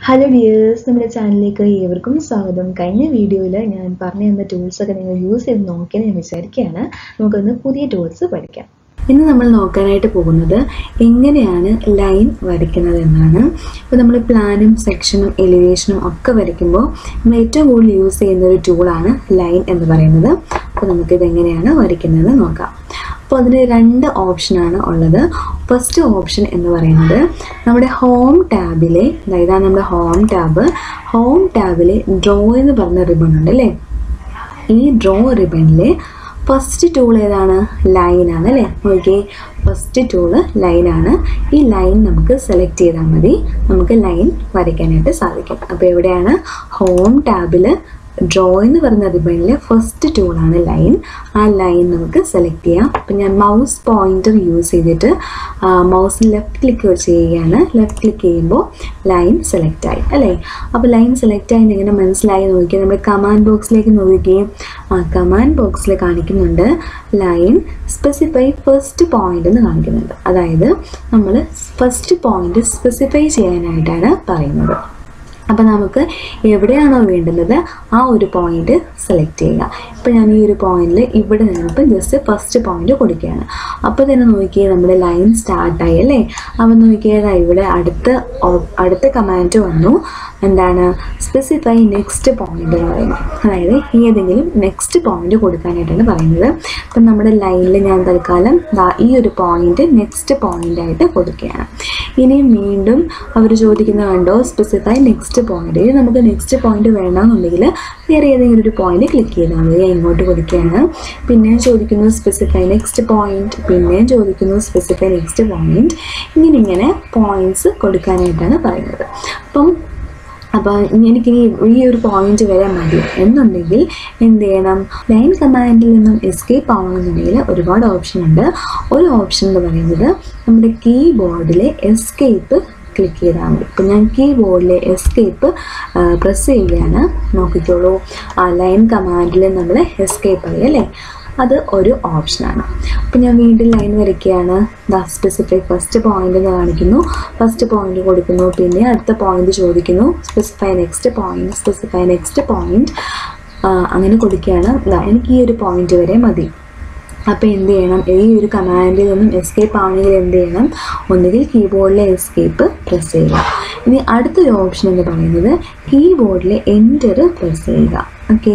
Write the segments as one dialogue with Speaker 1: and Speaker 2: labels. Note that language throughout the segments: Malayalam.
Speaker 1: ഹലോ ഡിയേഴ്സ് നമ്മുടെ ചാനലിലേക്ക് ഏവർക്കും സ്വാഗതം കഴിഞ്ഞ വീഡിയോയിൽ ഞാൻ പറഞ്ഞു തന്ന ടൂൾസൊക്കെ നിങ്ങൾ യൂസ് ചെയ്ത് നോക്കിയെന്ന് ഞാൻ വിചാരിക്കുകയാണ് നമുക്കൊന്ന് പുതിയ ടൂൾസ് പഠിക്കാം ഇന്ന് നമ്മൾ നോക്കാനായിട്ട് പോകുന്നത് എങ്ങനെയാണ് ലൈൻ വരയ്ക്കുന്നത് എന്നാണ് ഇപ്പോൾ നമ്മൾ പ്ലാനും സെക്ഷനും എലിവേഷനും ഒക്കെ വരയ്ക്കുമ്പോൾ നമ്മൾ ഏറ്റവും കൂടുതൽ യൂസ് ചെയ്യുന്ന ഒരു ടൂളാണ് ലൈൻ എന്ന് പറയുന്നത് അപ്പോൾ നമുക്കിത് എങ്ങനെയാണ് വരയ്ക്കുന്നത് നോക്കാം അപ്പോൾ അതിന് രണ്ട് ഓപ്ഷനാണ് ഉള്ളത് ഫസ്റ്റ് ഓപ്ഷൻ എന്ന് പറയുന്നത് നമ്മുടെ ഹോം ടാബിലെ ഇതാണ് നമ്മുടെ ഹോം ടാബ് ഹോം ടാബിലെ ഡ്രോ എന്ന് പറഞ്ഞ റിബൺ ഉണ്ട് അല്ലേ ഈ ഡ്രോ റിബണിലെ ഫസ്റ്റ് ടൂൾ ഏതാണ് ലൈനാണ് അല്ലേ നോക്കിയേ ഫസ്റ്റ് ടൂള് ലൈനാണ് ഈ ലൈൻ നമുക്ക് സെലക്ട് ചെയ്താൽ മതി നമുക്ക് ലൈൻ വരയ്ക്കാനായിട്ട് സാധിക്കും അപ്പോൾ എവിടെയാണ് ഹോം ടാബിൽ ഡ്രോ എന്ന് പറയുന്ന റിബണിലെ ഫസ്റ്റ് ടൂളാണ് ലൈൻ ആ ലൈൻ നമുക്ക് സെലക്ട് ചെയ്യാം അപ്പം ഞാൻ മൗസ് പോയിന്റർ യൂസ് ചെയ്തിട്ട് മൗസ് ലെഫ്റ്റ് ക്ലിക്ക് ചെയ്യുകയാണ് ലെഫ്റ്റ് ക്ലിക്ക് ചെയ്യുമ്പോൾ ലൈൻ സെലക്ട് ആയി അല്ലേ അപ്പോൾ ലൈൻ സെലക്ട് ആയി എങ്ങനെ മനസ്സിലായി നോക്കിയാൽ നമ്മൾ കമാൻഡ് ബോക്സിലേക്ക് നോക്കുകയും ആ കമാൻഡ് ബോക്സിൽ കാണിക്കുന്നുണ്ട് ലൈൻ സ്പെസിഫൈ ഫസ്റ്റ് പോയിന്റ് എന്ന് കാണിക്കുന്നുണ്ട് അതായത് നമ്മൾ ഫസ്റ്റ് പോയിന്റ് സ്പെസിഫൈ ചെയ്യാനായിട്ടാണ് പറയുന്നത് അപ്പോൾ നമുക്ക് എവിടെയാണോ വേണ്ടുന്നത് ആ ഒരു പോയിന്റ് സെലക്ട് ചെയ്യുക ഇപ്പോൾ ഞാൻ ഈ ഒരു പോയിന്റിൽ ഇവിടെ നിന്നിപ്പോൾ ജസ്റ്റ് ഫസ്റ്റ് പോയിന്റ് കൊടുക്കുകയാണ് അപ്പോൾ തന്നെ നോക്കിയാൽ നമ്മുടെ ലൈൻ സ്റ്റാർട്ടായി അല്ലേ അപ്പോൾ നോക്കിയാൽ ഇവിടെ അടുത്ത ഓ- അടുത്ത കമാൻഡ് വന്നു എന്താണ് സ്പെസിഫൈ നെക്സ്റ്റ് പോയിന്റ് എന്ന് പറയുന്നത് അതായത് ഏതെങ്കിലും നെക്സ്റ്റ് പോയിന്റ് കൊടുക്കാനായിട്ടാണ് പറയുന്നത് അപ്പം നമ്മുടെ ലൈനിൽ ഞാൻ തൽക്കാലം ദാ ഈ ഒരു പോയിന്റ് നെക്സ്റ്റ് പോയിന്റ് ആയിട്ട് കൊടുക്കുകയാണ് ഇനി വീണ്ടും അവർ ചോദിക്കുന്നത് കണ്ടോ സ്പെസിഫൈ നെക്സ്റ്റ് പോയിന്റ് ഇനി നമുക്ക് നെക്സ്റ്റ് പോയിന്റ് വേണമെന്നുണ്ടെങ്കിൽ വേറെ ഏതെങ്കിലും ഒരു പോയിന്റ് ക്ലിക്ക് ചെയ്താൽ മതി ഞാൻ ഇങ്ങോട്ട് കൊടുക്കുകയാണ് പിന്നെയും ചോദിക്കുന്നു സ്പെസിഫൈ നെക്സ്റ്റ് പോയിന്റ് പിന്നെയും ചോദിക്കുന്നു സ്പെസിഫൈ നെക്സ്റ്റ് പോയിന്റ് ഇങ്ങനെ ഇങ്ങനെ പോയിന്റ്സ് കൊടുക്കാനായിട്ടാണ് പറയുന്നത് അപ്പം അപ്പോൾ എനിക്ക് ഈ ഒരു പോയിന്റ് വരെ മതി എന്നുണ്ടെങ്കിൽ എന്ത് ചെയ്യണം ലൈൻ കമാൻഡിൽ നിന്നും എസ്കേപ്പ് ആവണമെന്നുണ്ടെങ്കിൽ ഒരുപാട് ഓപ്ഷൻ ഉണ്ട് ഒരു ഓപ്ഷൻ എന്ന് പറയുന്നത് നമ്മുടെ കീബോർഡിലെ എസ്കേപ്പ് ക്ലിക്ക് ചെയ്താൽ മതി ഇപ്പം ഞാൻ കീബോർഡിലെ എസ്കേപ്പ് പ്രസ് ചെയ്യുകയാണ് നോക്കിക്കോളൂ ആ ലൈൻ കമാൻഡിൽ നമ്മൾ എസ്കേപ്പ് ആയി അല്ലേ അത് ഒരു ഓപ്ഷനാണ് അപ്പം ഞാൻ വീണ്ടും ലൈൻ വരയ്ക്കുകയാണ് ദാ സ്പെസിഫൈ ഫസ്റ്റ് പോയിന്റ് എന്ന് കാണിക്കുന്നു ഫസ്റ്റ് പോയിന്റ് കൊടുക്കുന്നു പിന്നെ അടുത്ത പോയിന്റ് ചോദിക്കുന്നു specify next point specify next point അങ്ങനെ കൊടുക്കുകയാണ് ദാ എനിക്ക് ഈ ഒരു പോയിന്റ് വരെ മതി അപ്പോൾ എന്ത് ചെയ്യണം ഈ ഒരു കമാൻഡിൽ നിന്നും എസ്കേപ്പ് ആവണമെങ്കിൽ എന്ത് ചെയ്യണം ഒന്നുകിൽ കീബോർഡിലെ എസ്കേപ്പ് പ്രസ് ചെയ്യുക ഇനി അടുത്തൊരു ഓപ്ഷൻ എന്ന് പറയുന്നത് കീബോർഡിലെ എൻറ്റർ പ്രസ് ചെയ്യുക ഓക്കെ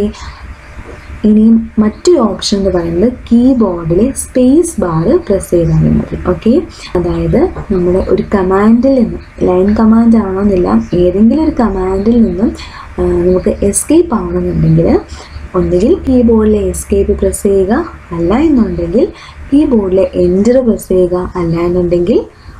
Speaker 1: ഇനിയും മറ്റൊരു ഓപ്ഷൻ എന്ന് പറയുന്നത് കീബോർഡിലെ സ്പേസ് ബാർ പ്രസ് ചെയ്താൽ മതി ഓക്കെ അതായത് നമ്മുടെ ഒരു കമാൻഡിൽ നിന്നും ലൈൻ കമാൻഡ് ആവണമെന്നില്ല ഏതെങ്കിലും ഒരു കമാൻഡിൽ നിന്നും ആ, നമുക്ക് എസ്കേപ്പ് ആവണമെന്നുണ്ടെങ്കിൽ ഒന്നുകിൽ കീബോർഡിലെ എസ്കേപ്പ് പ്രസ് ചെയ്യുക അല്ല എന്നുണ്ടെങ്കിൽ കീബോർഡിലെ എൻറ്റർ പ്രസ് ചെയ്യുക അല്ല എന്നുണ്ടെങ്കിൽ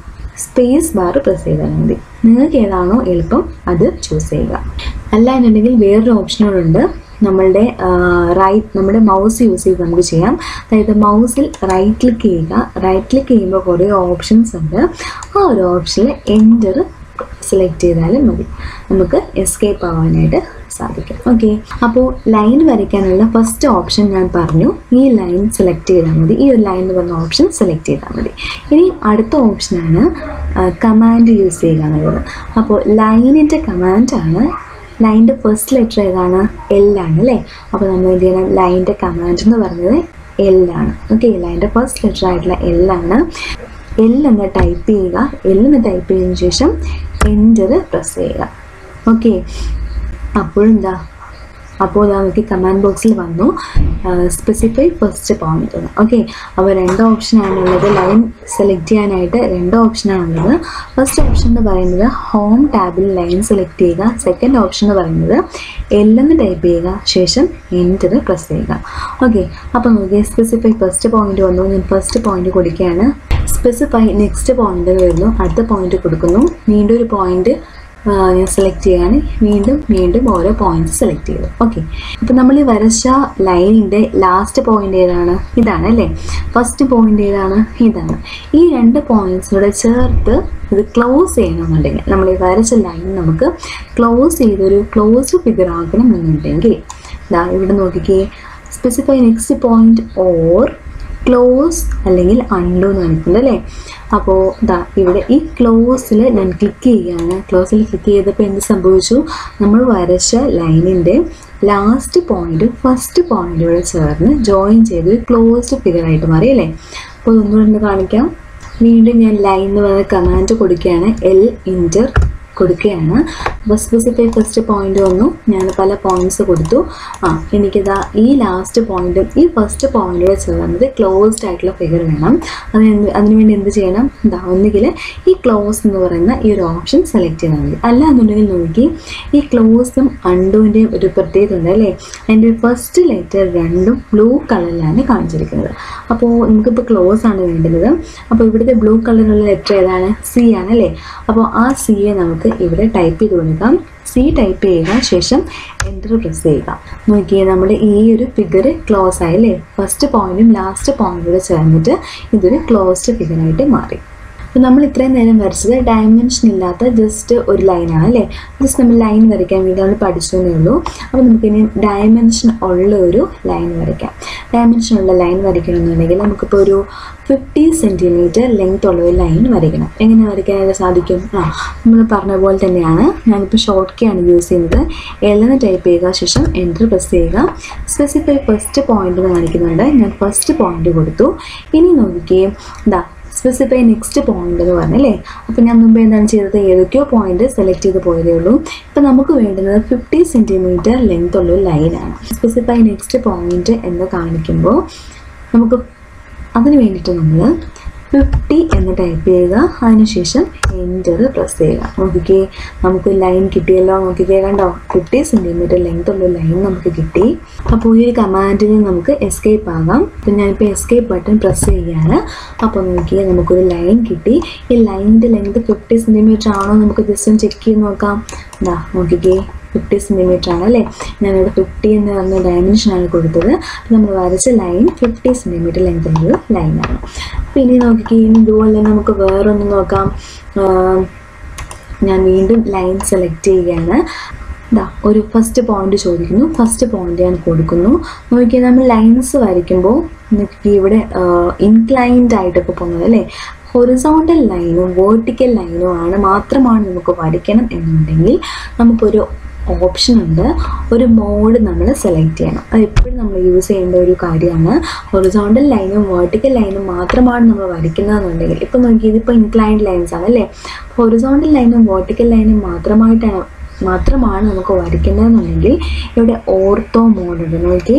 Speaker 1: സ്പേസ് ബാർ പ്രസ് ചെയ്താൽ മതി നിങ്ങൾക്ക് ഏതാണോ എളുപ്പം അത് ചൂസ് ചെയ്യുക അല്ല എന്നുണ്ടെങ്കിൽ വേറൊരു ഓപ്ഷനുകളുണ്ട് നമ്മളുടെ റൈറ്റ് നമ്മുടെ മൗസ് യൂസ് ചെയ്ത് നമുക്ക് ചെയ്യാം അതായത് മൗസിൽ റൈറ്റ് ക്ലിക്ക് ചെയ്യുക റൈറ്റ് ക്ലിക്ക് ചെയ്യുമ്പോൾ കുറേ ഓപ്ഷൻസ് ഉണ്ട് ആ ഒരു ഓപ്ഷനിൽ എൻറ്റർ സെലക്ട് ചെയ്താലും മതി നമുക്ക് എസ്കേപ്പ് ആവാനായിട്ട് സാധിക്കും ഓക്കെ അപ്പോൾ ലൈൻ വരയ്ക്കാനുള്ള ഫസ്റ്റ് ഓപ്ഷൻ ഞാൻ പറഞ്ഞു ഈ ലൈൻ സെലക്ട് ചെയ്താൽ മതി ഈ ഒരു ലൈൻ എന്ന് പറഞ്ഞ ഓപ്ഷൻ സെലക്ട് ചെയ്താൽ മതി ഇനി അടുത്ത ഓപ്ഷനാണ് കമാൻഡ് യൂസ് ചെയ്യുക എന്നുള്ളത് അപ്പോൾ ലൈനിൻ്റെ കമാൻഡാണ് ലൈനിൻ്റെ ഫസ്റ്റ് ലെറ്റർ ഏതാണ് എൽ ആണ് അല്ലേ അപ്പോൾ നമ്മൾ എന്ത് ചെയ്യണം ലൈനിൻ്റെ കമാൻഡ് എന്ന് പറയുന്നത് എൽ ആണ് ഓക്കെ ലൈനിൻ്റെ ഫസ്റ്റ് ലെറ്റർ ആയിട്ടുള്ള എൽ ആണ് എൽ എന്ന് ടൈപ്പ് ചെയ്യുക എൽ എന്ന് ടൈപ്പ് ചെയ്തതിന് ശേഷം എൻറ്റർ പ്രസ് ചെയ്യുക ഓക്കെ അപ്പോഴെന്താ അപ്പോൾ നമുക്ക് കമാൻഡ് ബോക്സിൽ വന്നു സ്പെസിഫൈ ഫസ്റ്റ് പോയിന്റ് എന്ന് ഓക്കെ അപ്പോൾ രണ്ട് ഓപ്ഷനാണുള്ളത് ലൈൻ സെലക്ട് ചെയ്യാനായിട്ട് രണ്ട് ഓപ്ഷനാണുള്ളത് ഫസ്റ്റ് ഓപ്ഷൻ എന്ന് പറയുന്നത് ഹോം ടാബിൽ ലൈൻ സെലക്ട് ചെയ്യുക സെക്കൻഡ് ഓപ്ഷൻ എന്ന് പറയുന്നത് എല്ലെന്ന് ടൈപ്പ് ചെയ്യുക ശേഷം എൻറ്റർ പ്രസ് ചെയ്യുക ഓക്കെ അപ്പോൾ നോക്കിയാൽ സ്പെസിഫൈ ഫസ്റ്റ് പോയിന്റ് വന്നു ഞാൻ ഫസ്റ്റ് പോയിന്റ് കൊടുക്കുകയാണ് സ്പെസിഫൈ നെക്സ്റ്റ് പോയിന്റ് വരുന്നു അടുത്ത പോയിന്റ് കൊടുക്കുന്നു വീണ്ടും ഒരു പോയിന്റ് ഞാൻ സെലക്ട് ചെയ്യാണ് വീണ്ടും വീണ്ടും ഓരോ പോയിന്റ്സ് സെലക്ട് ചെയ്തു ഓക്കെ ഇപ്പം നമ്മൾ ഈ വരച്ച ലൈനിൻ്റെ ലാസ്റ്റ് പോയിന്റ് ഏതാണ് ഇതാണ് അല്ലേ ഫസ്റ്റ് പോയിന്റ് ഏതാണ് ഇതാണ് ഈ രണ്ട് പോയിന്റ്സിലൂടെ ചേർത്ത് ഇത് ക്ലോസ് ചെയ്യണമെന്നുണ്ടെങ്കിൽ നമ്മൾ ഈ വരച്ച ലൈൻ നമുക്ക് ക്ലോസ് ചെയ്തൊരു ക്ലോസ് ഫിഗർ ആക്കണം എന്നുണ്ടെങ്കിൽ ഇതാ ഇവിടെ നോക്കിക്കേ specify next point or close അല്ലെങ്കിൽ അൺഡു എന്ന് കാണിക്കുന്നത് അല്ലേ അപ്പോൾ ഇതാ ഇവിടെ ഈ ക്ലോസിൽ ഞാൻ ക്ലിക്ക് ചെയ്യുകയാണ് ക്ലോസിൽ ക്ലിക്ക് ചെയ്തപ്പോൾ എന്ത് സംഭവിച്ചു നമ്മൾ വരച്ച ലൈനിൻ്റെ ലാസ്റ്റ് പോയിന്റ് ഫസ്റ്റ് പോയിന്റോട് ചേർന്ന് ജോയിൻ ചെയ്ത് ഒരു ക്ലോസ്ഡ് ഫിഗർ ആയിട്ട് മാറി അല്ലേ അപ്പോൾ ഒന്നുകൂടെ കാണിക്കാം വീണ്ടും ഞാൻ ലൈൻ എന്ന് പറയുന്ന കമാൻഡ് കൊടുക്കുകയാണ് എൽ ഇൻറ്റർ കൊടുക്കുകയാണ് അപ്പോൾ സ്പെസിഫൈ ഫസ്റ്റ് പോയിന്റ് വന്നു ഞാൻ പല പോയിന്റ്സ് കൊടുത്തു ആ എനിക്കിതാ ഈ ലാസ്റ്റ് പോയിന്റും ഈ ഫസ്റ്റ് പോയിന്റോട് ചേർന്നത് ക്ലോസ്ഡ് ആയിട്ടുള്ള ഫിഗർ വേണം അതിന് എന്ത് അതിനുവേണ്ടി എന്ത് ചെയ്യണം ഇതാ ഒന്നുകിൽ ഈ ക്ലോസ് എന്ന് പറയുന്ന ഈ ഒരു ഓപ്ഷൻ സെലക്ട് ചെയ്താൽ മതി അല്ല എന്നുണ്ടെങ്കിൽ നോക്കി ഈ ക്ലോസും അണ്ടുവിൻ്റെയും ഒരു പ്രത്യേകത ഉണ്ട് അല്ലേ അതിൻ്റെ ഫസ്റ്റ് ലെറ്റർ രണ്ടും ബ്ലൂ കളറിലാണ് കാണിച്ചിരിക്കുന്നത് അപ്പോൾ നമുക്കിപ്പോൾ ക്ലോസ് ആണ് വേണ്ടുന്നത് അപ്പോൾ ഇവിടുത്തെ ബ്ലൂ കളറിലുള്ള ലെറ്റർ ഏതാണ് സി ആണ് അല്ലേ അപ്പോൾ ആ സിയെ നമുക്ക് ഇവിടെ ടൈപ്പ് ചെയ്ത് കൊടുക്കാം സി ടൈപ്പ് ചെയ്യുക ശേഷം എൻ്റർ പ്രസ് ചെയ്യുക നോക്കിയേ നമ്മുടെ ഈ ഒരു ഫിഗർ ക്ലോസ് ആയി അല്ലേ ഫസ്റ്റ് പോയിന്റും ലാസ്റ്റ് പോയിന്റും ചേർന്നിട്ട് ഇതൊരു ക്ലോസ്ഡ് ഫിഗറായിട്ട് മാറി അപ്പോൾ നമ്മൾ ഇത്രയും നേരം വരച്ചത് ഡയമെൻഷൻ ഇല്ലാത്ത ജസ്റ്റ് ഒരു ലൈനാണ് അല്ലേ ജസ്റ്റ് നമ്മൾ ലൈൻ വരയ്ക്കാൻ വേണ്ടി നമ്മൾ പഠിച്ചതേ ഉള്ളൂ അപ്പോൾ നമുക്കിനി ഡയമെൻഷൻ ഉള്ള ഒരു ലൈൻ വരയ്ക്കാം ഡയമെൻഷൻ ഉള്ള ലൈൻ വരയ്ക്കണമെന്നുണ്ടെങ്കിൽ നമുക്കിപ്പോൾ ഒരു ഫിഫ്റ്റി സെൻറ്റിമീറ്റർ ലെങ്ത് ഉള്ള ഒരു ലൈൻ വരയ്ക്കണം എങ്ങനെ വരയ്ക്കാനായിട്ട് സാധിക്കും ആ നമ്മൾ പറഞ്ഞ പോലെ തന്നെയാണ് ഞാനിപ്പോൾ ഷോർട്ട് കീ ആണ് യൂസ് ചെയ്യുന്നത് എല്ലെന്ന് ടൈപ്പ് ചെയ്യുക ശേഷം എൻ്റർ പ്രസ് ചെയ്യുക സ്പെസിഫൈ ഫസ്റ്റ് പോയിന്റ് എന്ന് കാണിക്കുന്നുണ്ട് ഞാൻ ഫസ്റ്റ് പോയിന്റ് കൊടുത്തു ഇനി നോക്കിക്കേ ഇതാ സ്പെസിഫൈ നെക്സ്റ്റ് പോയിന്റ് എന്ന് പറഞ്ഞല്ലേ അപ്പോൾ ഞാൻ മുമ്പ് എന്താണ് ചെയ്തത് ഏതൊക്കെയോ പോയിന്റ് സെലക്ട് ചെയ്ത് പോയതേ ഉള്ളൂ ഇപ്പം നമുക്ക് വേണ്ടുന്നത് ഫിഫ്റ്റി സെൻറ്റിമീറ്റർ ലെങ്ത് ഉള്ള ഒരു ലൈനാണ് സ്പെസിഫൈ നെക്സ്റ്റ് പോയിന്റ് എന്ന് കാണിക്കുമ്പോൾ നമുക്ക് അതിന് വേണ്ടിയിട്ട് നമ്മൾ ഫിഫ്റ്റി എന്ന് ടൈപ്പ് ചെയ്യുക അതിനുശേഷം എൻ്റർ പ്രസ് ചെയ്യുക നോക്കിക്കേ നമുക്ക് ലൈൻ കിട്ടിയല്ലോ നോക്കിക്കേ കണ്ടോ ഫിഫ്റ്റി സെൻറ്റിമീറ്റർ ലെങ്ത് ഉള്ള ലൈൻ നമുക്ക് കിട്ടി അപ്പോൾ ഈ ഒരു കമാൻഡിൽ നമുക്ക് എസ്കേപ്പ് ആകാം അപ്പോൾ ഞാനിപ്പോൾ എസ്കേപ്പ് ബട്ടൺ പ്രസ് ചെയ്യുകയാണ് അപ്പോൾ നോക്കിയേ നമുക്കൊരു ലൈൻ കിട്ടി ഈ ലൈനിൻ്റെ ലെങ്ത് ഫിഫ്റ്റി സെൻറ്റിമീറ്റർ ആണോ നമുക്ക് ജസ്റ്റ് ഒന്ന് ചെക്ക് ചെയ്ത് നോക്കാം എന്താ നോക്കിക്കേ ഫിഫ്റ്റി സെൻറ്റിമീറ്റർ ആണ് അല്ലേ ഞാനിവിടെ ഫിഫ്റ്റി എന്ന് പറഞ്ഞ ഡയമെൻഷനാണ് കൊടുത്തത് അപ്പോൾ നമ്മൾ വരച്ച ലൈൻ ഫിഫ്റ്റി സെൻറ്റിമീറ്റർ ലെങ്ത് ഉള്ളൊരു ലൈനാണ് അപ്പോൾ ഇനി നോക്കിക്കേ ഇനി ഇതുപോലെ തന്നെ നമുക്ക് വേറൊന്ന് നോക്കാം ആഹ് ഞാൻ വീണ്ടും ലൈൻ സെലക്ട് ചെയ്യുകയാണ് ഇതാ ഒരു ഫസ്റ്റ് പോയിന്റ് ചോദിക്കുന്നു ഫസ്റ്റ് പോയിന്റ് ഞാൻ കൊടുക്കുന്നു നോക്കിയാൽ നമ്മൾ ലൈൻസ് വരയ്ക്കുമ്പോൾ നമുക്ക് ഇവിടെ ഇൻക്ലൈൻഡ് ആയിട്ടൊക്കെ പോകുന്നത് അല്ലേ ഹൊറിസോണ്ടൽ ലൈനും വേർട്ടിക്കൽ ലൈനും ആണ് മാത്രമാണ് നമുക്ക് വരയ്ക്കണം എന്നുണ്ടെങ്കിൽ നമുക്കൊരു ഓപ്ഷൻ ഉണ്ട് ഒരു മോഡ് നമ്മൾ സെലക്ട് ചെയ്യണം അത് എപ്പോഴും നമ്മൾ യൂസ് ചെയ്യേണ്ട ഒരു കാര്യമാണ് ഹൊറിസോണ്ടൽ ലൈനും വേർട്ടിക്കൽ ലൈനും മാത്രമാണ് നമ്മൾ വരയ്ക്കുന്നതെന്നുണ്ടെങ്കിൽ ഇപ്പം നോക്കി ഇതിപ്പോൾ ഇൻക്ലൈൻഡ് ലൈൻസ് ആണ് അല്ലേ ഹൊറിസോണ്ടൽ ലൈനും വേർട്ടിക്കൽ ലൈനും മാത്രമായിട്ടാണ് മാത്രമാണ് നമുക്ക് വരയ്ക്കുന്നതെന്നുണ്ടെങ്കിൽ ഇവിടെ ഓർത്തോ മോഡ് ഉണ്ട് നോക്കി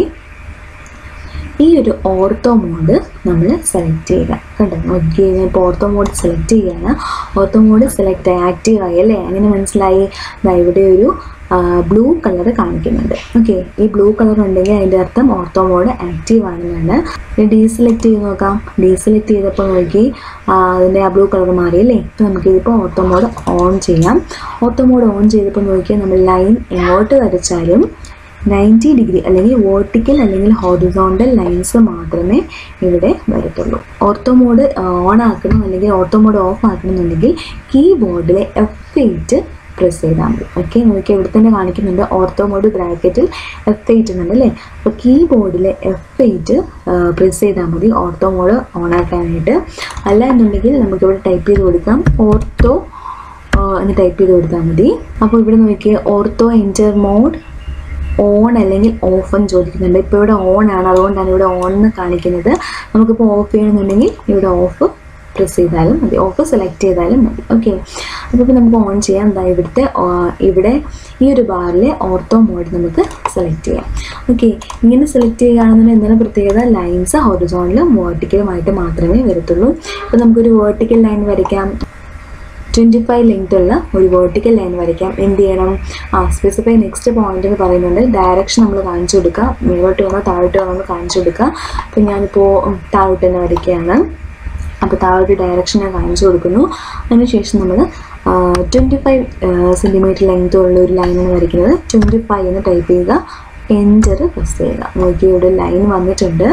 Speaker 1: ഈ ഒരു ഓർത്തോ മോഡ് നമ്മൾ സെലക്ട് ചെയ്യുക കണ്ടോ നോക്കി ഞാൻ ഇപ്പോൾ ഓർത്തോ മോഡ് സെലക്ട് ചെയ്യുകയാണ് ഓർത്തോ മോഡ് സെലക്ട് ആയി ആക്റ്റീവ് ആയി അല്ലേ അങ്ങനെ മനസ്സിലായി ദാ ഇവിടെ ഒരു ബ്ലൂ കളർ കാണിക്കുന്നുണ്ട് ഓക്കെ ഈ ബ്ലൂ കളർ ഉണ്ടെങ്കിൽ അതിൻ്റെ അർത്ഥം ഓർത്തോ മോഡ് ആക്റ്റീവ് ആണെന്നാണ് ഡീസെലക്ട് ചെയ്ത് നോക്കാം ഡീസെലക്ട് ചെയ്തപ്പോൾ നോക്കി ആ, അതിൻ്റെ ആ ബ്ലൂ കളർ മാറിയല്ലേ ഇപ്പം നമുക്ക് ഇതിപ്പോൾ ഓർത്തോ മോഡ് ഓൺ ചെയ്യാം ഓർത്തോ മോഡ് ഓൺ ചെയ്തപ്പോൾ നോക്കിയാൽ നമ്മൾ ലൈൻ എങ്ങോട്ട് വരച്ചാലും നയൻറ്റി ഡിഗ്രി അല്ലെങ്കിൽ വേർട്ടിക്കൽ അല്ലെങ്കിൽ ഹോറിസോണ്ടൽ ലൈൻസ് മാത്രമേ ഇവിടെ വരത്തുള്ളൂ ഓർത്തോ മോഡ് ഓൺ ആക്കണം അല്ലെങ്കിൽ ഓർത്തോ മോഡ് ഓഫ് ആക്കണമെന്നുണ്ടെങ്കിൽ കീബോർഡിലെ എഫ് എയ്റ്റ് പ്രസ് ചെയ്താൽ മതി ഓക്കെ നോക്കി ഇവിടെ തന്നെ കാണിക്കുന്നുണ്ട് ഓർത്തോ മോഡ് ബ്രാക്കറ്റിൽ എഫ് എയ്റ്റ് എന്നുണ്ട് അല്ലേ അപ്പോൾ കീബോർഡിലെ എഫ് എയ്റ്റ് പ്രസ് ചെയ്താൽ മതി ഓർത്തോ മോഡ് ഓൺ ആക്കാനായിട്ട് അല്ല എന്നുണ്ടെങ്കിൽ നമുക്കിവിടെ ടൈപ്പ് ചെയ്ത് കൊടുക്കാം ഓർത്തോ എന്ന് ടൈപ്പ് ചെയ്ത് കൊടുത്താൽ മതി അപ്പോൾ ഇവിടെ നോക്കിയാൽ ഓർത്തോ എൻറ്റർ മോഡ് ഓൺ അല്ലെങ്കിൽ ഓഫ് എന്ന് ചോദിക്കുന്നുണ്ട് ഇപ്പോൾ ഇവിടെ ഓൺ ആണ് അതുകൊണ്ടാണ് ഇവിടെ ഓൺ എന്ന് കാണിക്കുന്നത് നമുക്കിപ്പോൾ ഓഫ് ചെയ്യണമെന്നുണ്ടെങ്കിൽ ഇവിടെ ഓഫ് പ്രസ് ചെയ്താലും മതി ഓഫ് സെലക്ട് ചെയ്താലും മതി ഓക്കെ അപ്പോൾ ഇപ്പോൾ നമുക്ക് ഓൺ ചെയ്യാം എന്താ ഇവിടുത്തെ ആ, ഇവിടെ ഈ ഒരു ബാറിലെ ഓർത്തോ മോഡ് നമുക്ക് സെലക്ട് ചെയ്യാം ഓക്കെ ഇങ്ങനെ സെലക്ട് ചെയ്യുകയാണെന്നുണ്ടെങ്കിൽ എന്താണ് പ്രത്യേകത ലൈൻസ് ഹൊറിസോണിലും വേർട്ടിക്കലുമായിട്ട് മാത്രമേ വരത്തുള്ളൂ ഇപ്പോൾ നമുക്കൊരു വേർട്ടിക്കൽ ലൈൻ വരയ്ക്കാം ട്വൻറ്റി ഫൈവ് ലെങ്ത് ഉള്ള ഒരു വേർട്ടിക്കൽ ലൈൻ വരയ്ക്കാം എന്ത് ചെയ്യണം ആ സ്പെസിഫൈ നെക്സ്റ്റ് പോയിന്റ് എന്ന് പറയുന്നുണ്ട് ഡയറക്ഷൻ നമ്മൾ കാണിച്ചു കൊടുക്കുക മേലോട്ട് വേണോ താഴോട്ട് വേണോ എന്ന് കാണിച്ചു കൊടുക്കുക അപ്പോൾ ഞാനിപ്പോൾ ഉം, താഴോട്ട് തന്നെ വരയ്ക്കുകയാണ് അപ്പോൾ താഴോട്ട് ഡയറക്ഷൻ ഞാൻ കാണിച്ചു കൊടുക്കുന്നു അതിനുശേഷം നമ്മൾ ട്വൻറ്റി ഫൈവ് സെൻറ്റിമീറ്റർ ലെങ്ത് ഉള്ള ഒരു ലൈനാണ് വരയ്ക്കുന്നത് ട്വൻറ്റി ഫൈവ് എന്ന് ടൈപ്പ് ചെയ്യുക എൻറ്റർ പ്രസ് ചെയ്യുക നോക്കി ഇവിടെ ലൈൻ വന്നിട്ടുണ്ട്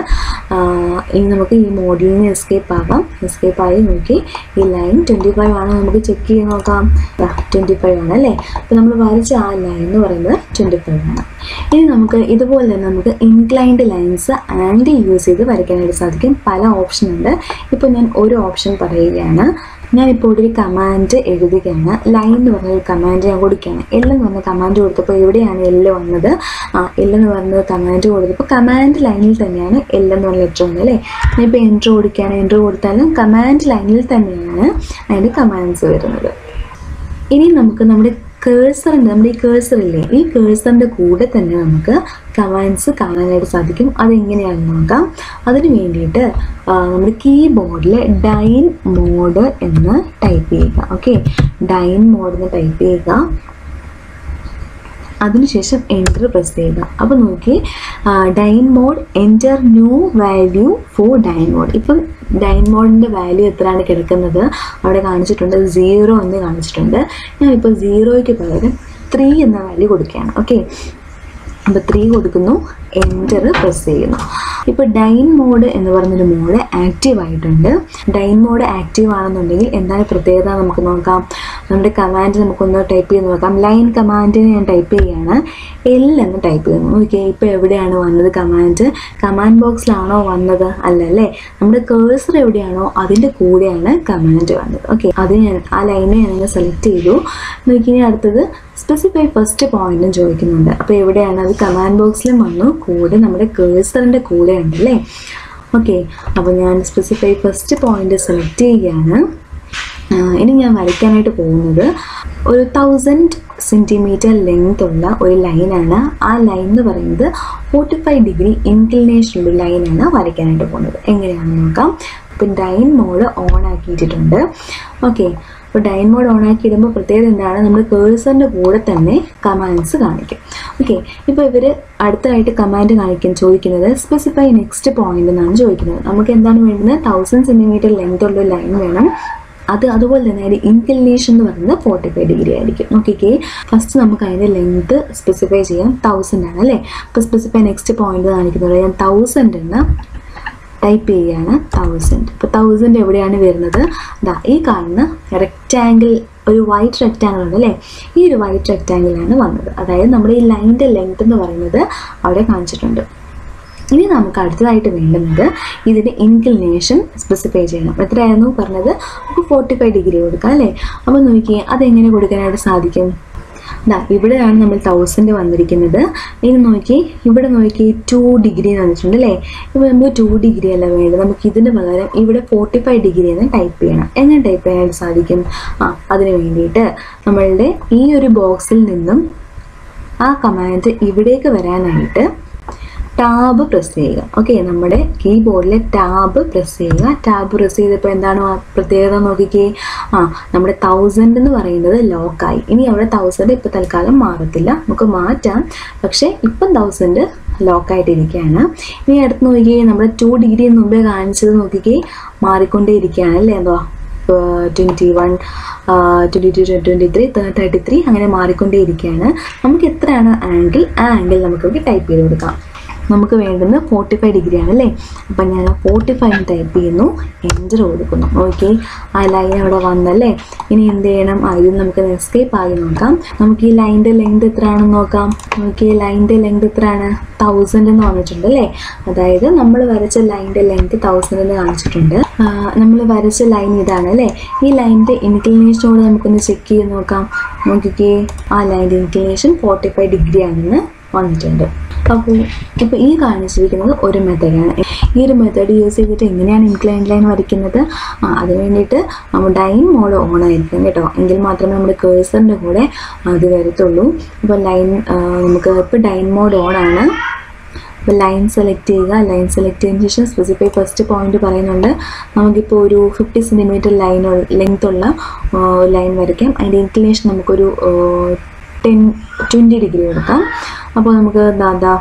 Speaker 1: ഇനി നമുക്ക് ഈ മോഡിൽ നിന്ന് എസ്കേപ്പ് ആകാം എസ്കേപ്പ് ആയി നോക്കി ഈ ലൈൻ ട്വൻറ്റി ഫൈവ് ആണ് നമുക്ക് ചെക്ക് ചെയ്ത് നോക്കാം ട്വൻറ്റി ഫൈവ് ആണ് അല്ലേ അപ്പോൾ നമ്മൾ വരച്ച ആ ലൈൻ എന്ന് പറയുന്നത് ട്വൻറ്റി ഫൈവ് ആണ് ഇനി നമുക്ക് ഇതുപോലെ തന്നെ നമുക്ക് ഇൻക്ലൈൻഡ് ലൈൻസ് ആംഗിൾ യൂസ് ചെയ്ത് വരയ്ക്കാനായിട്ട് സാധിക്കും പല ഓപ്ഷൻ ഉണ്ട് ഇപ്പോൾ ഞാൻ ഒരു ഓപ്ഷൻ പറയുകയാണ് ഞാനിപ്പോൾ ഒരു കമാൻഡ് എഴുതുകയാണ് ലൈൻ എന്ന് പറഞ്ഞ ഒരു കമാൻഡ് ഞാൻ കൊടുക്കുകയാണ് എൽ എന്ന് പറഞ്ഞ കമാൻഡ് കൊടുത്തപ്പോൾ എവിടെയാണ് എൽ വന്നത് ആ എൽ എന്ന് പറഞ്ഞ കമാൻഡ് കൊടുത്തപ്പോൾ കമാൻഡ് ലൈനിൽ തന്നെയാണ് എൽ എന്ന് പറഞ്ഞ ലെറ്റർ വന്നത് അല്ലേ ഞാനിപ്പോൾ എൻട്രി കൊടുക്കുകയാണ് എൻട്രി കൊടുത്താലും കമാൻഡ് ലൈനിൽ തന്നെയാണ് അതിൻ്റെ കമാൻഡ്സ് വരുന്നത് ഇനി നമുക്ക് നമ്മുടെ കേഴ്സറിൻ്റെ നമ്മുടെ ഈ കേഴ്സർ ഇല്ലേ ഈ കേഴ്സറിൻ്റെ കൂടെ തന്നെ നമുക്ക് കമാൻഡ്സ് കാണാനായിട്ട് സാധിക്കും അതെങ്ങനെയാണെന്ന് നോക്കാം അതിന് വേണ്ടിയിട്ട് ആ, നമ്മുടെ കീബോർഡിൽ ഡൈൻ മോഡ് എന്ന് ടൈപ്പ് ചെയ്യുക ഓക്കെ ഡൈൻ മോഡ് എന്ന് ടൈപ്പ് ചെയ്യുക അതിനുശേഷം എൻ്റർ പ്രസ് ചെയ്യുക അപ്പോൾ നോക്കി dyn mode enter new value for dyn mode ഇപ്പം ഡൈൻ മോഡിൻ്റെ വാല്യൂ എത്രയാണ് കിടക്കുന്നത് അവിടെ കാണിച്ചിട്ടുണ്ട് സീറോ എന്ന് കാണിച്ചിട്ടുണ്ട് ഞാനിപ്പോൾ സീറോയ്ക്ക് പകരം ത്രീ എന്ന വാല്യൂ കൊടുക്കുകയാണ് ഓക്കെ അപ്പോൾ ത്രീ കൊടുക്കുന്നു എൻ്റർ പ്രസ് ചെയ്യുന്നു ഇപ്പോൾ ഡൈൻ മോഡ് എന്ന് പറഞ്ഞൊരു മോഡ് ആക്റ്റീവ് ആയിട്ടുണ്ട് ഡൈൻ മോഡ് ആക്റ്റീവ് ആണെന്നുണ്ടെങ്കിൽ എന്താണ് പ്രത്യേകത നമുക്ക് നോക്കാം നമ്മുടെ കമാൻഡ് നമുക്കൊന്ന് ടൈപ്പ് ചെയ്ത് നോക്കാം ലൈൻ കമാൻഡിന് ഞാൻ ടൈപ്പ് ചെയ്യുകയാണ് എൽ എന്ന് ടൈപ്പ് ചെയ്യുന്നു ഓക്കെ ഇപ്പോൾ എവിടെയാണ് വന്നത് കമാൻഡ് കമാൻഡ് ബോക്സിലാണോ വന്നത് അല്ല അല്ലേ നമ്മുടെ കേഴ്സർ എവിടെയാണോ അതിൻ്റെ കൂടെയാണ് കമാൻഡ് വന്നത് ഓക്കെ അത് ഞാൻ ആ ലൈനെ ഞാൻ സെലക്ട് ചെയ്തു നോക്കി ഇനി അടുത്തത് സ്പെസിഫൈ ഫസ്റ്റ് പോയിന്റും ചോദിക്കുന്നുണ്ട് അപ്പോൾ എവിടെയാണ് അത് കമാൻഡ് ബോക്സിലും വന്നു കൂടെ നമ്മുടെ കേഴ്സറിൻ്റെ കൂടെ ഉണ്ട് അല്ലേ ഓക്കെ അപ്പോൾ ഞാൻ സ്പെസിഫൈ ഫസ്റ്റ് പോയിന്റ് സെലക്ട് ചെയ്യുകയാണ് ആ, ഇനി ഞാൻ വരയ്ക്കാനായിട്ട് പോകുന്നത് ഒരു തൗസൻഡ് സെൻറ്റിമീറ്റർ ലെങ്ത് ഉള്ള ഒരു ലൈനാണ് ആ ലൈൻ എന്ന് പറയുന്നത് ഫോർട്ടി ഫൈവ് ഡിഗ്രി ഇൻക്ലിനേഷനുള്ള ലൈനാണ് വരയ്ക്കാനായിട്ട് പോകുന്നത് എങ്ങനെയാണെന്ന് നോക്കാം ഇപ്പം ഡൈൻ മോഡ് ഓൺ ആക്കിയിട്ടുണ്ട് ഓക്കെ അപ്പോൾ ഡൈൻ മോഡ് ഓൺ ആക്കി ഇടുമ്പോൾ പ്രത്യേകത എന്താണ് നമ്മൾ കേഴ്സറിൻ്റെ കൂടെ തന്നെ കമാൻഡ്സ് കാണിക്കും ഓക്കെ ഇപ്പോൾ ഇവർ അടുത്തതായിട്ട് കമാൻഡ് കാണിക്കാൻ ചോദിക്കുന്നത് സ്പെസിഫൈ നെക്സ്റ്റ് പോയിന്റ് എന്നാണ് ചോദിക്കുന്നത് നമുക്ക് എന്താണ് വേണ്ടുന്നത് തൗസൻഡ് സെൻറ്റിമീറ്റർ ലെങ്ത് ഉള്ള ലൈൻ വേണം അത് അതുപോലെ തന്നെ അതിൻ്റെ ഇൻക്ലിനേഷൻ എന്ന് പറയുന്നത് ഫോർട്ടി ഫൈവ് ഡിഗ്രി ആയിരിക്കും നോക്കിക്കേ ഫസ്റ്റ് നമുക്ക് അതിൻ്റെ ലെങ്ത് സ്പെസിഫൈ ചെയ്യാം തൗസൻഡ് ആണ് അല്ലേ അപ്പോൾ സ്പെസിഫൈ നെക്സ്റ്റ് പോയിന്റ് കാണിക്കുന്നത് ഞാൻ തൗസൻഡ് എന്ന് ടൈപ്പ് ചെയ്യുകയാണ് തൗസൻഡ് ഇപ്പോൾ തൗസൻഡ് എവിടെയാണ് വരുന്നത് ദാ ഈ കാണുന്ന റെക്റ്റാങ്കിൾ ഒരു വൈറ്റ് റെക്റ്റാങ്കിൾ ഉണ്ട് അല്ലേ ഈ ഒരു വൈറ്റ് റെക്റ്റാങ്കിളാണ് വന്നത് അതായത് നമ്മുടെ ഈ ലൈനിൻ്റെ ലെങ്ത് എന്ന് പറയുന്നത് അവിടെ കാണിച്ചിട്ടുണ്ട് ഇനി നമുക്ക് അടുത്തതായിട്ട് വേണ്ടുന്നത് ഇതിൻ്റെ ഇൻക്ലിനേഷൻ സ്പെസിഫൈ ചെയ്യണം എത്രയായിരുന്നു പറഞ്ഞത് നമുക്ക് ഫോർട്ടി ഫൈവ് ഡിഗ്രി കൊടുക്കാം അല്ലേ അപ്പോൾ നോക്കിയേ അതെങ്ങനെ കൊടുക്കാനായിട്ട് സാധിക്കും ദാ ഇവിടെയാണ് നമ്മൾ തൗസൻഡ് വന്നിരിക്കുന്നത് ഇനി നോക്കി ഇവിടെ നോക്കി ടു ഡിഗ്രി എന്ന് വന്നിട്ടുണ്ട് അല്ലേ ഇപ്പോൾ നമുക്ക് ടു ഡിഗ്രി അല്ല വേണ്ടത് നമുക്ക് ഇതിന് പകരം ഇവിടെ ഫോർട്ടി ഫൈവ് ഡിഗ്രി എന്ന് ടൈപ്പ് ചെയ്യണം എങ്ങനെ ടൈപ്പ് ചെയ്യാനായിട്ട് സാധിക്കും ആ അതിന് വേണ്ടിയിട്ട് നമ്മളുടെ ഈ ഒരു ബോക്സിൽ നിന്നും ആ കമാൻഡ് ഇവിടേക്ക് വരാനായിട്ട് ടാബ് പ്രസ് ചെയ്യുക ഓക്കെ നമ്മുടെ കീബോർഡിലെ ടാബ് പ്രസ് ചെയ്യുക ടാബ് പ്രസ് ചെയ്തപ്പോൾ എന്താണ് ആ പ്രത്യേകത നോക്കിക്കേ ആ നമ്മുടെ തൗസൻഡ് എന്ന് പറയുന്നത് ലോക്കായി ഇനി അവിടെ തൗസൻഡ് ഇപ്പോൾ തൽക്കാലം മാറത്തില്ല നമുക്ക് മാറ്റാം പക്ഷേ ഇപ്പം തൗസൻഡ് ലോക്കായിട്ടിരിക്കുകയാണ് ഇനി അടുത്ത് നോക്കിക്കേ നമ്മുടെ ടു ഡിഗ്രി മുമ്പേ കാണിച്ചത് നോക്കിക്കേ മാറിക്കൊണ്ടേ ഇരിക്കുകയാണ് അല്ലേ എന്തോ twenty one twenty two twenty three thirty three അങ്ങനെ മാറിക്കൊണ്ടേ ഇരിക്കുകയാണ് നമുക്ക് എത്രയാണ് ആംഗിൾ ആ ആംഗിൾ നമുക്ക് ടൈപ്പ് ചെയ്ത് കൊടുക്കാം നമുക്ക് വേണ്ടുന്നത് ഫോർട്ടി ഫൈവ് ഡിഗ്രി ആണ് അല്ലേ അപ്പം ഞാൻ ഫോർട്ടി ഫൈവ് ടൈപ്പ് ചെയ്യുന്നു എൻ്റർ കൊടുക്കുന്നു ഓക്കെ ആ ലൈൻ അവിടെ വന്നല്ലേ ഇനി എന്ത് ചെയ്യണം ആ ഇത് നമുക്ക് എസ്കേപ്പ് ആയി നോക്കാം നമുക്ക് ഈ ലൈനിൻ്റെ ലെങ്ത് എത്രയാണെന്ന് നോക്കാം നമുക്ക് ഈ ലൈനിൻ്റെ ലെങ്ത് എത്രയാണ് തൗസൻഡ് എന്ന് പറഞ്ഞിട്ടുണ്ട് അല്ലേ അതായത് നമ്മൾ വരച്ച ലൈനിൻ്റെ ലെങ്ത് തൗസൻഡ് എന്ന് കാണിച്ചിട്ടുണ്ട് നമ്മൾ വരച്ച ലൈൻ ഇതാണ് അല്ലേ ഈ ലൈനിൻ്റെ ഇൻക്ലിനേഷനോട് നമുക്കൊന്ന് ചെക്ക് ചെയ്ത് നോക്കാം നോക്കിക്കേ ആ ലൈനിൻ്റെ ഇൻക്ലിനേഷൻ ഫോർട്ടി ഫൈവ് ഡിഗ്രി ആണെന്ന് വന്നിട്ടുണ്ട് അപ്പോൾ ഇപ്പോൾ ഈ കാണിച്ചിരിക്കുന്നത് ഒരു മെത്തേഡാണ് ഈ ഒരു മെത്തേഡ് യൂസ് ചെയ്തിട്ട് എങ്ങനെയാണ് ഇൻക്ലൈൻ ലൈൻ വരയ്ക്കുന്നത് ആ അത് വേണ്ടിയിട്ട് നമ്മൾ ഡൈൻ മോഡ് ഓൺ ആയിരിക്കും കേട്ടോ എങ്കിൽ മാത്രമേ നമ്മുടെ കേഴ്സറിൻ്റെ കൂടെ അത് വരത്തുള്ളൂ അപ്പോൾ ലൈൻ നമുക്ക് ഇപ്പോൾ ഡൈൻ മോഡ് ഓൺ ആണ് അപ്പോൾ ലൈൻ സെലക്ട് ചെയ്യുക ലൈൻ സെലക്ട് ചെയ്തതിന് ശേഷം സ്പെസിഫൈ ഫസ്റ്റ് പോയിന്റ് പറയുന്നുണ്ട് നമുക്കിപ്പോൾ ഒരു ഫിഫ്റ്റി സെൻറ്റിമീറ്റർ ലൈൻ ലെങ്ത് ഉള്ള ലൈൻ വരയ്ക്കാം അതിൻ്റെ ഇൻക്ലിനേഷൻ നമുക്കൊരു ടെൻ ട്വൻറ്റി ഡിഗ്രി കൊടുക്കാം അപ്പോൾ നമുക്ക് ദാ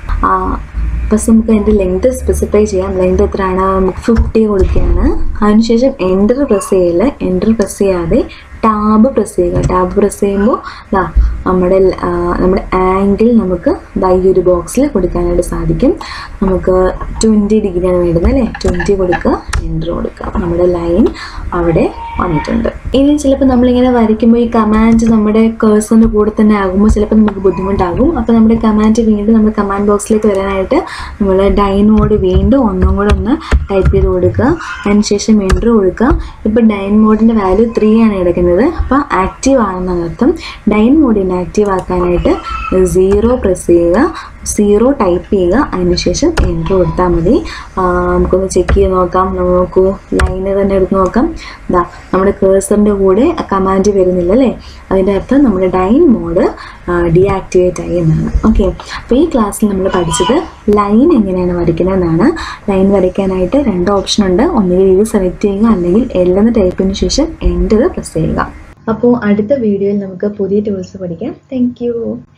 Speaker 1: ഫസ്റ്റ് നമുക്ക് അതിൻ്റെ ലെങ്ത് സ്പെസിഫൈ ചെയ്യാം ലെങ്ത് എത്രയാണ് നമുക്ക് ഫിഫ്റ്റി കൊടുക്കുകയാണ് അതിനുശേഷം എൻ്റർ പ്രസ് ചെയ്യില്ല എൻ്റർ പ്രസ് ചെയ്യാതെ ടാബ് പ്രസ് ചെയ്യുക ടാബ് പ്രസ് ചെയ്യുമ്പോൾ ദാ നമ്മുടെ ആ, നമ്മുടെ ആംഗിൾ നമുക്ക് ദാ ഈ ഒരു ബോക്സിൽ കൊടുക്കാനായിട്ട് സാധിക്കും നമുക്ക് ട്വൻറ്റി ഡിഗ്രിയാണ് വേണ്ടത് അല്ലേ ട്വൻറ്റി കൊടുക്കുക എൻ്റർ കൊടുക്കുക അപ്പോൾ നമ്മുടെ ലൈൻ അവിടെ വന്നിട്ടുണ്ട് ഇനി ചിലപ്പോൾ നമ്മളിങ്ങനെ വരയ്ക്കുമ്പോൾ ഈ കമാൻഡ് നമ്മുടെ കേഴ്സറിൻ്റെ കൂടെ തന്നെ ആകുമ്പോൾ ചിലപ്പോൾ നമുക്ക് ബുദ്ധിമുട്ടാകും അപ്പോൾ നമ്മുടെ കമാൻഡ് വീണ്ടും നമ്മൾ കമാൻഡ് ബോക്സിലേക്ക് വരാനായിട്ട് നമ്മൾ ഡൈനോട് വീണ്ടും ഒന്നും കൂടെ ഒന്ന് ടൈപ്പ് ചെയ്ത് കൊടുക്കുക അതിനുശേഷം എൻ്റർ കൊടുക്കുക ഇപ്പോൾ ഡൈൻ മോഡിൻ്റെ വാല്യൂ ത്രീ ആണ് കിടക്കുന്നത് അപ്പോൾ ആക്റ്റീവ് ആണെന്നാണ് അർത്ഥം ഡൈൻ മോഡ് ഇനാക്റ്റീവ് ആക്കാനായിട്ട് സീറോ പ്രസ് ചെയ്യുക സീറോ ടൈപ്പ് ചെയ്യുക അതിനുശേഷം എൻ്റർ കൊടുത്താൽ മതി ആ, നമുക്കൊന്ന് ചെക്ക് ചെയ്ത് നോക്കാം നമ്മൾ നോക്കൂ ലൈന് തന്നെ എടുത്ത് നോക്കാം ഇതാ നമ്മുടെ കേഴ്സറിൻ്റെ കൂടെ കമാൻഡ് വരുന്നില്ല അല്ലേ അതിൻ്റെ അർത്ഥം നമ്മുടെ ഡൈൻ മോഡ് ഡീആക്ടിവേറ്റ് ആയി എന്നാണ് ഓക്കെ അപ്പോൾ ഈ ക്ലാസ്സിൽ നമ്മൾ പഠിച്ചത് ലൈൻ എങ്ങനെയാണ് വരയ്ക്കുന്നതെന്നാണ് ലൈൻ വരയ്ക്കാനായിട്ട് രണ്ട് ഓപ്ഷൻ ഉണ്ട് ഒന്നുകിൽ ഇത് സെലക്ട് ചെയ്യുക അല്ലെങ്കിൽ എല്ലെന്ന് ടൈപ്പ് ചെയ്തതിന് ശേഷം എൻ്റർ പ്രസ് ചെയ്യുക അപ്പോൾ അടുത്ത വീഡിയോയിൽ നമുക്ക് പുതിയ ടൂൾസ് പഠിക്കാം താങ്ക്